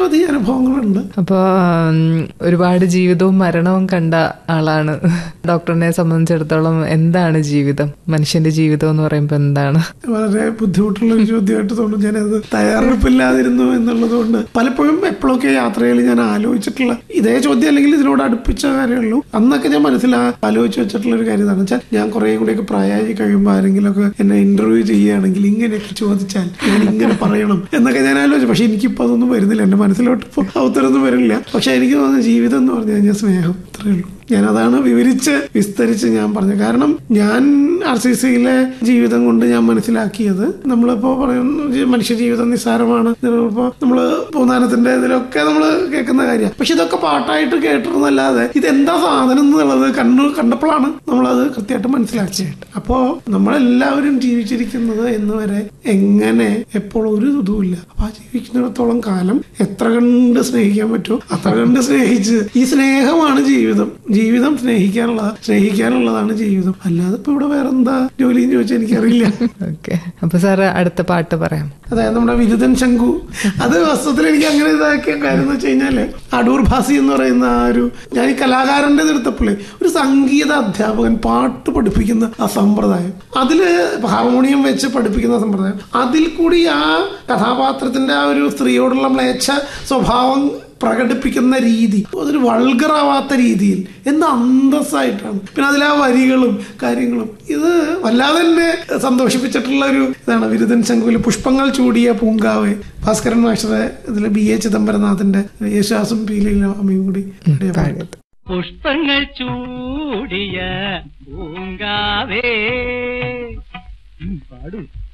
നിരവധി അനുഭവങ്ങളുണ്ട് അപ്പോ ഉം, ഒരുപാട് ജീവിതവും മരണവും കണ്ട ആളാണ് ഡോക്ടറിനെ സംബന്ധിച്ചിടത്തോളം എന്താണ് ജീവിതം മനുഷ്യന്റെ ജീവിതം എന്ന് പറയുമ്പോൾ എന്താണ് വളരെ ബുദ്ധിമുട്ടുള്ള ഒരു ചോദ്യമായിട്ട് തോന്നുന്നു ഞാനത് തയ്യാറെടുപ്പില്ലാതിരുന്നു എന്നുള്ളത് കൊണ്ട് പലപ്പോഴും എപ്പോഴൊക്കെ യാത്രയിൽ ഞാൻ ആലോചിച്ചിട്ടുള്ള ഇതേ ചോദ്യം അല്ലെങ്കിൽ ഇതിനോട് അടുപ്പിച്ച കാര്യമുള്ളൂ അന്നൊക്കെ ഞാൻ മനസ്സിൽ ആ- ആലോചിച്ച് വെച്ചിട്ടുള്ള ഒരു കാര്യം എന്താണെന്ന് വെച്ചാൽ ഞാൻ കുറെ കൂടെയൊക്കെ പ്രായമായി കഴിയുമ്പോൾ ആരെങ്കിലും ഒക്കെ എന്നെ ഇന്റർവ്യൂ ചെയ്യുകയാണെങ്കിൽ ഇങ്ങനെയൊക്കെ ചോദിച്ചാൽ ഞാൻ ഇങ്ങനെ പറയണം എന്നൊക്കെ ഞാൻ ആലോചിച്ചു പക്ഷെ എനിക്കിപ്പോൾ അതൊന്നും വരുന്നില്ല എൻ്റെ മനസ്സിലോട്ട് ഇപ്പോൾ ആ ഉത്തരമൊന്നും വരില്ല പക്ഷെ എനിക്ക് തോന്നുന്നത് ജീവിതം എന്ന് പറഞ്ഞു കഴിഞ്ഞാൽ സ്നേഹം അത്രേ ഉള്ളൂ ഞാൻ അതാണ് വിവരിച്ച് വിസ്തരിച്ച് ഞാൻ പറഞ്ഞത് കാരണം ഞാൻ ആർ സി സിയിലെ ജീവിതം കൊണ്ട് ഞാൻ മനസ്സിലാക്കിയത് നമ്മളിപ്പോ പറയുന്നു ജി- മനുഷ്യ ജീവിതം നിസ്സാരമാണ് ഇപ്പോ നമ്മള് പൂന്താനത്തിന്റെ ഇതിലൊക്കെ നമ്മൾ കേൾക്കുന്ന കാര്യമാണ് പക്ഷെ ഇതൊക്കെ പാട്ടായിട്ട് കേട്ടിരുന്നല്ലാതെ ഇതെന്താ സാധനം എന്നുള്ളത് കണ്ണു കണ്ടപ്പോഴാണ് നമ്മളത് കൃത്യമായിട്ട് മനസ്സിലാക്കിയത് അപ്പോ നമ്മളെല്ലാവരും ജീവിച്ചിരിക്കുന്നത് എന്ന് വരെ എങ്ങനെ എപ്പോൾ ഒരു ഇതുമില്ല അപ്പൊ ആ ജീവിക്കുന്നിടത്തോളം കാലം എത്ര കണ്ട് സ്നേഹിക്കാൻ പറ്റുമോ അത്ര കണ്ട് സ്നേഹിച്ച് ഈ സ്നേഹമാണ് ജീവിതം ജീവിതം സ്നേഹിക്കാനുള്ള സ്നേഹിക്കാനുള്ളതാണ് ജീവിതം അല്ലാതെ ഇപ്പൊ ഇവിടെ വേറെ എന്താ ജോലിയും ചോദിച്ചാൽ എനിക്കറിയില്ല ഓക്കെ അപ്പൊ സാറ് അടുത്ത പാട്ട് പറയാം അതായത് നമ്മുടെ വിരുദൻ ശങ്കു അത് വസ്തുത്തിൽ എനിക്ക് അങ്ങനെ ഇതാക്കിയ കാര്യം എന്ന് വെച്ച് കഴിഞ്ഞാല് അടൂർ ഭാസി എന്ന് പറയുന്ന ആ ഒരു ഞാൻ ഈ കലാകാരന്റെ എടുത്തപ്പോഴേ ഒരു സംഗീത അധ്യാപകൻ പാട്ട് പഠിപ്പിക്കുന്ന ആ സമ്പ്രദായം അതില് ഹാർമോണിയം വെച്ച് പഠിപ്പിക്കുന്ന സമ്പ്രദായം അതിൽ കൂടി ആ കഥാപാത്രത്തിന്റെ ആ ഒരു സ്ത്രീയോടുള്ള മ്ലേച്ഛ സ്വഭാവം പ്രകടിപ്പിക്കുന്ന രീതി അതൊരു വൾഗറാവാത്ത രീതിയിൽ എന്ത് അന്തസ്സായിട്ടാണ് പിന്നെ അതിലെ ആ വരികളും കാര്യങ്ങളും ഇത് വല്ലാതെ തന്നെ സന്തോഷിപ്പിച്ചിട്ടുള്ള ഒരു ഇതാണ് വിരുദൻ ശങ്കുവിൽ പുഷ്പങ്ങൾ ചൂടിയ പൂങ്കാവ് ഭാസ്കരൻ മാസ്റ്ററെ ഇതിൽ ബി എ ചിദംബരനാഥിന്റെ യേശുദാസും പീലിയും കൂടി പാടിയ പാട്ട്. പാടിയത് പുഷ്പങ്ങൾ ചൂടിയ പൂങ്കാവേ ഉം, പാടൂ